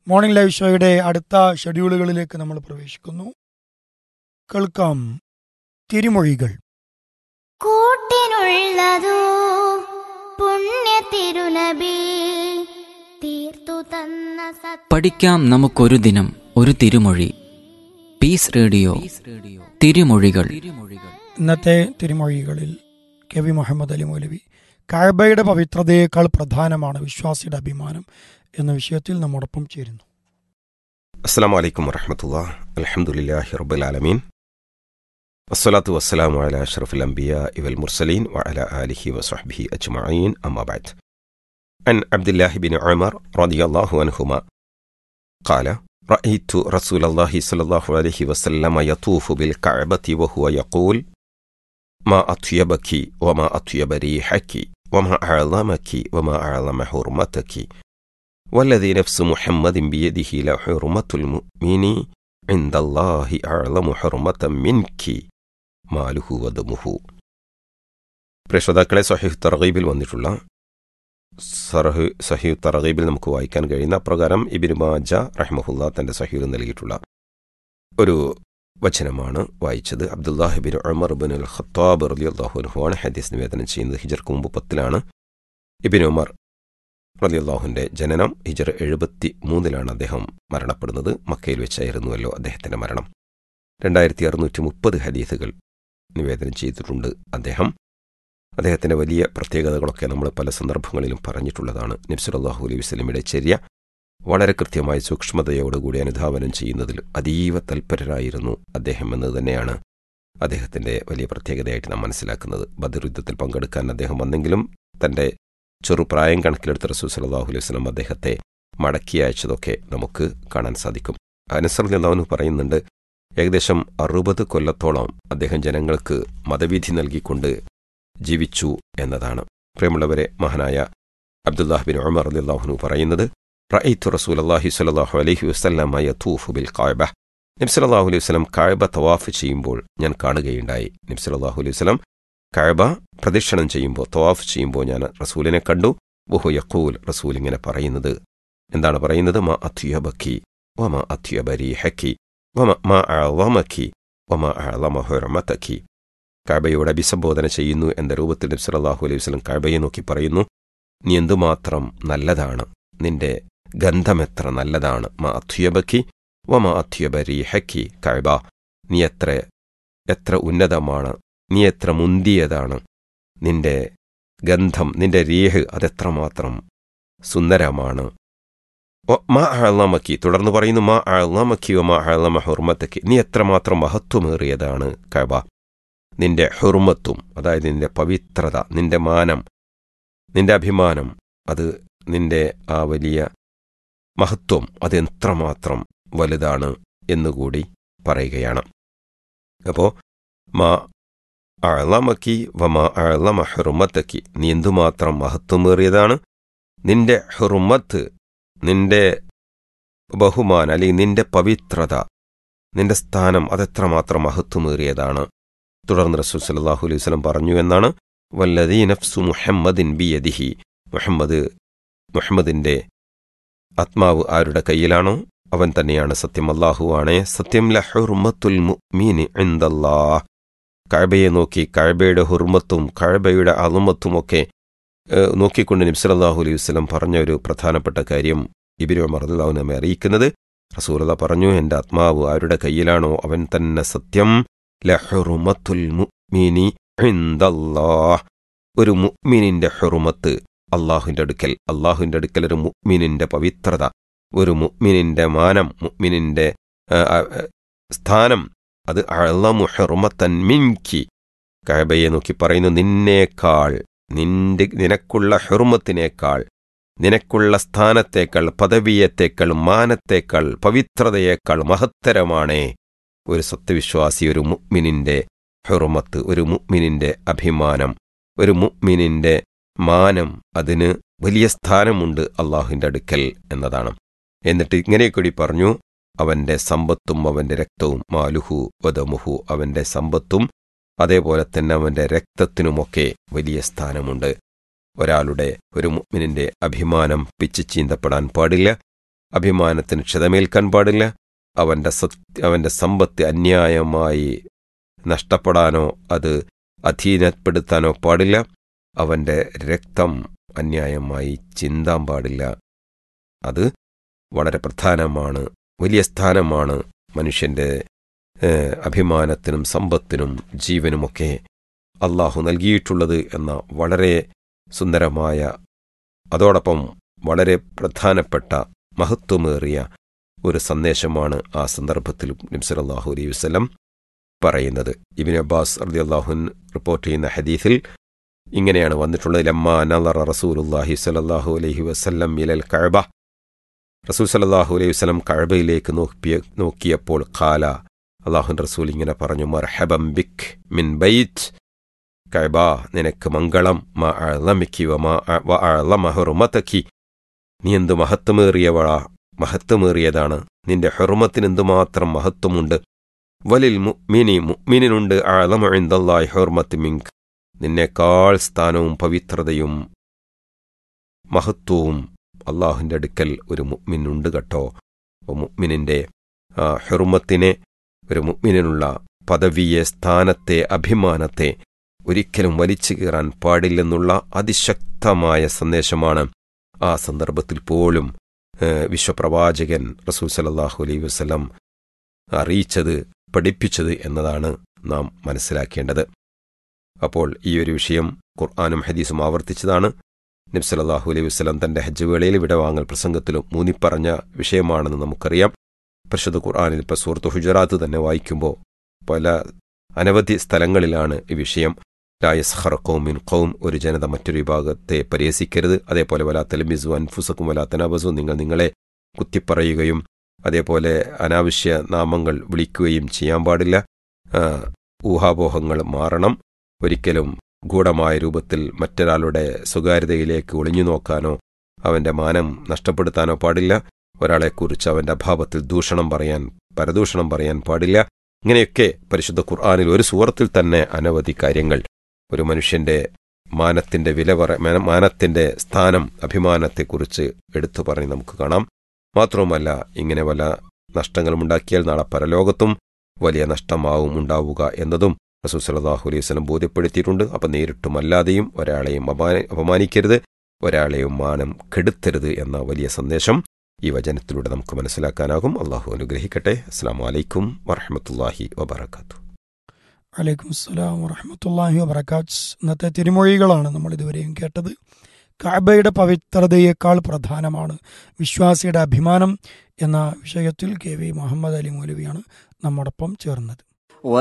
morning live ഷോയുടെ അടുത്ത ഷെഡ്യൂളുകളിലേക്ക് നമ്മൾ പ്രവേശിക്കുന്നു കേൾക്കാം തിരുമൊഴികൾ കൂട്ടിനുള്ളതോ പുണ്യ തിരുനബി തീർത്തു തന്ന സത്യ പഠിക്കാം നമുക്കൊരു ദിനം ഒരു തിരുമൊഴി പീസ് റേഡിയോ തിരുമൊഴികൾ ഇന്നത്തെ തിരുമൊഴികളിൽ കെ വി മുഹമ്മദ് അലി മൗലവി കായബയുടെ പവിത്രതയേക്കാൾ പ്രധാനമാണ് വിശ്വാസിയുടെ അഭിമാനം എന്ന വിഷയത്തിൽ നമ്മോടൊപ്പം ചേരുന്നു അസ്സാം വലൈക്കും വറഹമത്തുള്ള അലഹമുല്ലാഹി റബ്ബുലാലമീൻ വസ്സലാത്തു വസ്സലാമു അല അഷ്റഫുൽ അംബിയ ഇവൽ മുർസലീൻ വഅല ആലിഹി വസ്വഹ്ബിഹി അജ്മഈൻ അമ്മാ ബഅദ് عن عبد الله بن عمر رضي الله عنهما قال رأيت رسول الله صلى الله عليه وسلم يطوف بالكعبة وهو يقول ما أطيبك وما أطيب ريحك وما أعظمك وما أعظم حرمتك والذي نفس محمد بيده لحرمة المؤمن عند الله أعظم حرمة منك മാലുഹു വദമുഹു പ്രശ്രോതാക്കളെ സഹീഹ് തറഗീബിൽ വന്നിട്ടുള്ള സർഹ് സഹീഹ് തറഗീബിൽ നമുക്ക് വായിക്കാൻ കഴിയുന്ന അപ്രകാരം ഇബിന് മാജ റഹ്മഹുല്ല തന്റെ സഹീൽ നൽകിയിട്ടുള്ള ഒരു വചനമാണ് വായിച്ചത് അബ്ദുല്ലാഹിബിൻ ഉമർ ബിൻ അൽ ഖത്താബ് റളിയല്ലാഹു അൻഹുവാണ് ഹദീസ് നിവേദനം ചെയ്യുന്നത് ഹിജർക്ക് മുമ്പ് പത്തിലാണ് ഇബിൻ ഉമർ റലിയല്ലാഹുവിന്റെ ജനനം ഹിജർ എഴുപത്തി മൂന്നിലാണ് അദ്ദേഹം മരണപ്പെടുന്നത് മക്കയിൽ വെച്ചായിരുന്നുവല്ലോ അദ്ദേഹത്തിന്റെ മരണം രണ്ടായിരത്തി അറുന്നൂറ്റി മുപ്പത് ഹദീസുകൾ നിവേദനം ചെയ്തിട്ടുണ്ട് അദ്ദേഹം അദ്ദേഹത്തിന്റെ വലിയ പ്രത്യേകതകളൊക്കെ നമ്മൾ പല സന്ദർഭങ്ങളിലും പറഞ്ഞിട്ടുള്ളതാണ് നബ്സുലല്ലാഹു അലൈഹി വസ്ലമിയുടെ ചര്യ വളരെ കൃത്യമായി സൂക്ഷ്മതയോടുകൂടി അനുധാവനം ചെയ്യുന്നതിൽ അതീവ തൽപരരായിരുന്നു അദ്ദേഹം എന്നത് തന്നെയാണ് അദ്ദേഹത്തിന്റെ വലിയ പ്രത്യേകതയായിട്ട് നാം മനസ്സിലാക്കുന്നത് ബദർ യുദ്ധത്തിൽ പങ്കെടുക്കാൻ അദ്ദേഹം വന്നെങ്കിലും തന്റെ ചെറുപ്രായം കണക്കിലെടുത്ത റസൂൽ സലാഹു അലൈഹി വസ്ലം അദ്ദേഹത്തെ മടക്കി അയച്ചതൊക്കെ നമുക്ക് കാണാൻ സാധിക്കും അനുസറിഞ്ഞു പറയുന്നുണ്ട് ഏകദേശം അറുപത് കൊല്ലത്തോളം അദ്ദേഹം ജനങ്ങൾക്ക് മതവിധി നൽകിക്കൊണ്ട് ജീവിച്ചു എന്നതാണ് പ്രിയമുള്ളവരെ മഹാനായ അബ്ദുല്ലാഹ് ബിൻ ഉമർ അലിള്ളാഹുനു പറയുന്നത് റഅയ്ത്തു റസൂൽ അള്ളാഹി സ്വല്ലല്ലാഹു അലൈഹി വസല്ലമ യതൂഫു ബിൽ ഖഅബ നബി സല്ലല്ലാഹു അലൈഹി വസല്ലം കഅബ തവാഫ് ചെയ്യുമ്പോൾ ഞാൻ കാണുകയുണ്ടായി നബി സല്ലല്ലാഹു അലൈഹി വസല്ലം കഅബ പ്രദക്ഷിണം ചെയ്യുമ്പോൾ തവാഫ് ചെയ്യുമ്പോൾ ഞാൻ റസൂലിനെ കണ്ടു വഹു യഖൂൽ റസൂൽ ഇങ്ങനെ പറയുന്നത് എന്താണ് പറയുന്നത് മാ അത്യബക്കി വമാ അത്യബ റീഹക്കി വമ മാ അഅളമക്കി വമാ അഅളമ ഹുർമതക്കി കഅബയോട് അഭിസംബോധന ചെയ്യുന്നു എന്ന രൂപത്തിൽ നബി സല്ലല്ലാഹു അലൈഹി വസല്ലം കഅബയെ നോക്കി പറയുന്നു നീ എന്തുമാത്രം നല്ലതാണ് നിന്റെ ഗന്ധമെത്ര നല്ലതാണ് മാ അത്യബക്കി വമാ അത്യബ റീഹക്കി കഅബ നീ എത്ര എത്ര ഉന്നതമാണ് നീ എത്ര മുന്തിയതാണ് നിന്റെ ഗന്ധം നിന്റെ രീഹ് അതെത്രമാത്രം സുന്ദരമാണ് മാ അളമക്കി തുടർന്ന് പറയുന്നു മാ അളമക്കി മാ അളമ ഹുർമത്തക്കി നീ എത്രമാത്രം മഹത്വമേറിയതാണ് കബ നിന്റെ ഹുർമത്തും അതായത് നിന്റെ പവിത്രത നിന്റെ മാനം നിന്റെ അഭിമാനം അത് നിന്റെ ആ വലിയ മഹത്വം അതെത്രമാത്രം വലുതാണ് എന്നുകൂടി പറയുകയാണ് അപ്പോ മാ അളമക്കി വമാ അളമ ഹുർമത്തക്കി നീ എന്തുമാത്രം മഹത്വമേറിയതാണ് നിന്റെ ഹുർമത്ത് നിന്റെ ബഹുമാനം അല്ലെങ്കിൽ നിന്റെ പവിത്രത നിന്റെ സ്ഥാനം അതെത്രമാത്രം മഹത്വമേറിയതാണ് തുടർന്ന് റസൂൽ സല്ലാഹു അലൈഹി വസല്ലം പറഞ്ഞു എന്നാണ് വല്ലദീ നഫ്സു മുഹമ്മദിൻ ബിയദിഹി മുഹമ്മദ് മുഹമ്മദിന്റെ ആത്മാവ് ആരുടെ കയ്യിലാണോ അവൻ തന്നെയാണ് സത്യം അള്ളാഹുവാണേ സത്യം ലഹുർമത്തുൽ മുഅ്മീനി ഇൻദല്ലാഹ് കഴബയെ നോക്കി കഴബയുടെ ഹുർമത്തും കഴബയുടെ അളുമത്തുമൊക്കെ നോക്കിക്കൊണ്ട് നബ്സലാഹു അലൈഹി വസ്ലം പറഞ്ഞ ഒരു പ്രധാനപ്പെട്ട കാര്യം ഇബിനു മറദാഹു നമ്മെ അറിയിക്കുന്നത് റസൂലത പറഞ്ഞു എൻ്റെ ആത്മാവ് ആരുടെ കയ്യിലാണോ അവൻ തന്നെ സത്യം ലഹുറുമത്തുൽ മുഅ്മിനി ഇൻദല്ലാഹ് ഒരു മുഅ്മിനിന്റെ ഹുറുമത്ത് അള്ളാഹുവിന്റെ അടുക്കൽ അള്ളാഹുവിന്റെ അടുക്കൽ ഒരു മുഅ്മിനിന്റെ പവിത്രത ഒരു മുഅ്മിനിന്റെ മാനം മുഅ്മിനിന്റെ സ്ഥാനം അത് അളമു ഹെറുമത്തൻ മിൻകി കഴബയെ നോക്കി പറയുന്നു നിന്നേക്കാൾ നിന്റെ നിനക്കുള്ള ഹെറുമത്തിനേക്കാൾ നിനക്കുള്ള സ്ഥാനത്തേക്കാൾ പദവിയത്തേക്കാൾ മാനത്തേക്കാൾ പവിത്രതയേക്കാൾ മഹത്തരമാണേ ഒരു സത്യവിശ്വാസി ഒരു മുഅ്മിനിന്റെ ഹെറുമത്ത് ഒരു മുഅ്മിനിന്റെ അഭിമാനം ഒരു മുഅ്മിനിന്റെ മാനം അതിന് വലിയ സ്ഥാനമുണ്ട് അള്ളാഹുവിന്റെ അടുക്കൽ എന്നതാണ് എന്നിട്ട് ഇങ്ങനെ കൂടി പറഞ്ഞു അവന്റെ സമ്പത്തും അവന്റെ രക്തവും മാലുഹു വദമുഹു അവന്റെ സമ്പത്തും അതേപോലെ തന്നെ അവന്റെ രക്തത്തിനുമൊക്കെ വലിയ സ്ഥാനമുണ്ട് ഒരാളുടെ ഒരു മുഅ്മിനിന്റെ അഭിമാനം പിച്ചു ചീന്തപ്പെടാൻ പാടില്ല അഭിമാനത്തിന് ക്ഷതമേൽക്കാൻ പാടില്ല അവൻ്റെ സത്യ അവൻ്റെ സമ്പത്ത് അന്യായമായി നഷ്ടപ്പെടാനോ അത് അധീനപ്പെടുത്താനോ പാടില്ല അവൻ്റെ രക്തം അന്യായമായി ചിന്താൻ പാടില്ല അത് വളരെ പ്രധാനമാണ് വലിയ സ്ഥാനമാണ് മനുഷ്യൻ്റെ ഏഹ്, അഭിമാനത്തിനും സമ്പത്തിനും ജീവനുമൊക്കെ അള്ളാഹു നൽകിയിട്ടുള്ളത് എന്ന വളരെ സുന്ദരമായ അതോടൊപ്പം വളരെ പ്രധാനപ്പെട്ട മഹത്വമേറിയ ഒരു സന്ദേശമാണ് ആ സന്ദർഭത്തിൽ നബ്സലല്ലാഹു അലൈഹി വസ്ലം പറയുന്നത് ഇബിൻ അബ്ബാസ് റതി അള്ളാഹുൻ റിപ്പോർട്ട് ചെയ്യുന്ന ഹദീസിൽ ഇങ്ങനെയാണ് വന്നിട്ടുള്ളത് ലമ്മ നളറ റസൂലുല്ലാഹി സലല്ലാഹു അലൈഹി വസല്ലം ഇലൽ കഅബ റസൂൽ സലല്ലാഹു അലൈഹി വസല്ലം കഅബയിലേക്ക് നോക്കിയ നോക്കിയപ്പോൾ ഖാല അള്ളാഹുൻ റസൂൽ ഇങ്ങനെ പറഞ്ഞു മർഹബം ബിക് മിൻ ബൈറ്റ് കഅബ നിനക്ക് മംഗളം മാ അഅലമിക്കി വമാ അ- വ അഅലമ ഹുർമതക്കി നീ എന്ത് മഹത്വമേറിയവളാ മഹത്വമേറിയതാണ് നിന്റെ ഹുർമത്തിന് എന്തുമാത്രം മഹത്വമുണ്ട് വലിൽ മുഅ്മിനി മുഅ്മിനിനുണ്ട് അഅലമു ഇൻദല്ലാഹി ഹുർമത്ത് മിൻക് നിന്നേക്കാൾ സ്ഥാനവും പവിത്രതയും മഹത്വവും അള്ളാഹുവിൻ്റെ അടുക്കൽ ഒരു മുഅ്മിനുണ്ട് കേട്ടോ അപ്പോൾ മുഅ്മിനിൻ്റെ ആ, ഹുർമത്തിനെ ഒരു മുഅ്മിനിനുള്ള പദവിയെ സ്ഥാനത്തെ അഭിമാനത്തെ ഒരിക്കലും വലിച്ചു കീറാൻ പാടില്ലെന്നുള്ള അതിശക്തമായ സന്ദേശമാണ് ആ സന്ദർഭത്തിൽ പോലും ഏഹ്, വിശ്വപ്രവാചകൻ റസൂൽ സലല്ലാഹു അലൈഹി വസ്ലം അറിയിച്ചത് പഠിപ്പിച്ചത് എന്നതാണ് നാം മനസ്സിലാക്കേണ്ടത് അപ്പോൾ ഈ ഒരു വിഷയം ഖുർആാനും ഹദീസും ആവർത്തിച്ചതാണ് നബ്സലല്ലാഹു അലൈഹി വസ്ലം തന്റെ ഹജ്ജ് വേളയിൽ വിടവാങ്ങൽ പ്രസംഗത്തിലും മൂന്നിപ്പറഞ്ഞ വിഷയമാണെന്ന് നമുക്കറിയാം പരിശുദ്ധ ഖുർആാനിൽ ഇപ്പോൾ സൂറത്ത് ഹുജറാത്ത് തന്നെ വായിക്കുമ്പോൾ പല അനവധി സ്ഥലങ്ങളിലാണ് ഈ വിഷയം ലായസ്ഹർ കൗമിൻ കൗം ഒരു ജനത മറ്റൊരു വിഭാഗത്തെ പരിഹസിക്കരുത് അതേപോലെ വലാ തലമിസു അൻഫുസക്കും വലാ തനബസു നിങ്ങൾ നിങ്ങളെ കുത്തിപ്പറയുകയും അതേപോലെ അനാവശ്യ നാമങ്ങൾ വിളിക്കുകയും ചെയ്യാൻ പാടില്ല ആ, ഊഹാപോഹങ്ങൾ മാറണം ഒരിക്കലും ഗൂഢമായ രൂപത്തിൽ മറ്റൊരാളുടെ സ്വകാര്യതയിലേക്ക് ഒളിഞ്ഞു നോക്കാനോ അവന്റെ മാനം നഷ്ടപ്പെടുത്താനോ പാടില്ല ഒരാളെക്കുറിച്ച് അവന്റെ അഭാവത്തിൽ ദൂഷണം പറയാൻ പരദൂഷണം പറയാൻ പാടില്ല ഇങ്ങനെയൊക്കെ പരിശുദ്ധ ഖുർആാനിൽ ഒരു സൂറത്തിൽ തന്നെ അനവധി കാര്യങ്ങൾ ഒരു മനുഷ്യന്റെ മാനത്തിന്റെ വില പറ മാന- മാനത്തിന്റെ സ്ഥാനം അഭിമാനത്തെക്കുറിച്ച് എടുത്തു പറഞ്ഞ് നമുക്ക് കാണാം മാത്രവുമല്ല ഇങ്ങനെ വല്ല നഷ്ടങ്ങളും ഉണ്ടാക്കിയാൽ നാളെ പരലോകത്തും വലിയ നഷ്ടമാവും ഉണ്ടാവുക എന്നതും റസൂൽ സല്ലല്ലാഹു അലൈഹി വസല്ലം ബോധ്യപ്പെടുത്തിയിട്ടുണ്ട് അപ്പം നേരിട്ടും അല്ലാതെയും ഒരാളെയും അപമാന- അപമാനിക്കരുത് ഒരാളെയും മാനം കെടുത്തരുത് എന്ന വലിയ സന്ദേശം ഈ വചനത്തിലൂടെ നമുക്ക് മനസ്സിലാക്കാനാകും അള്ളാഹു അനുഗ്രഹിക്കട്ടെ അസ്സാം വലൈക്കും വറഹമത്തല്ലാഹി വബർക്കാത്തു അലൈക്കും അസ്സലാം വറഹമത്തല്ലാഹി വബർക്കാത്ത് ഇന്നത്തെ തിരുമൊഴികളാണ് നമ്മൾ ഇതുവരെയും കേട്ടത് കാബയുടെ പവിത്രതയേക്കാൾ പ്രധാനമാണ് വിശ്വാസിയുടെ അഭിമാനം എന്ന വിഷയത്തിൽ കെ വി മുഹമ്മദ് അലി മൗലവിയാണ് നമ്മോടൊപ്പം ചേർന്നത്